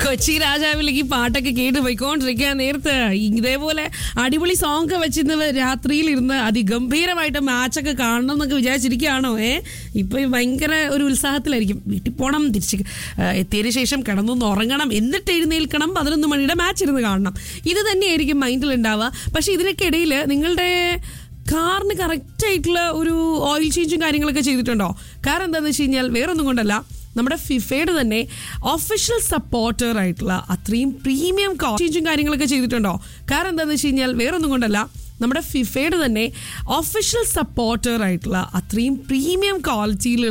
കൊച്ചി രാജാവിലേക്ക് ഈ പാട്ടൊക്കെ കേട്ട് പോയിക്കൊണ്ടിരിക്കാൻ നേരത്ത് ഇതേപോലെ അടിപൊളി സോങ് ഒക്കെ വെച്ചിരുന്ന് രാത്രിയിൽ ഇരുന്ന് അതിഗംഭീരമായിട്ട് മാച്ചൊക്കെ കാണണം എന്നൊക്കെ വിചാരിച്ചിരിക്കുകയാണോ ഏ ഇപ്പൊ ഭയങ്കര ഒരു ഉത്സാഹത്തിലായിരിക്കും വീട്ടിൽ പോകണം തിരിച്ച് ആ, എത്തിയതിനു ശേഷം കിടന്നൊന്ന് ഉറങ്ങണം എന്നിട്ട് എഴുന്നേൽക്കണം പതിനൊന്ന് മണിയുടെ മാച്ച് ഇരുന്ന് കാണണം ഇത് തന്നെയായിരിക്കും മൈൻഡിൽ ഉണ്ടാവുക പക്ഷെ ഇതിനൊക്കെ ഇടയിൽ നിങ്ങളുടെ കാറിന് കറക്റ്റ് ആയിട്ടുള്ള ഒരു ഓയിൽ ചേഞ്ചും കാര്യങ്ങളൊക്കെ ചെയ്തിട്ടുണ്ടോ കാരണം എന്താണെന്ന് വെച്ച് കഴിഞ്ഞാൽ വേറൊന്നും കൊണ്ടല്ല നമ്മുടെ ഫിഫയുടെ തന്നെ ഒഫീഷ്യൽ സപ്പോർട്ടർ ആയിട്ടുള്ള അത്രയും പ്രീമിയം ചേഞ്ചും കാര്യങ്ങളൊക്കെ ചെയ്തിട്ടുണ്ടോ കാരണം എന്താണെന്ന് വെച്ച് കഴിഞ്ഞാൽ വേറൊന്നും കൊണ്ടല്ല നമ്മുടെ ഫിഫയുടെ തന്നെ ഒഫീഷ്യൽ സപ്പോർട്ടർ ആയിട്ടുള്ള അത്രയും പ്രീമിയം ക്വാളിറ്റിയിൽ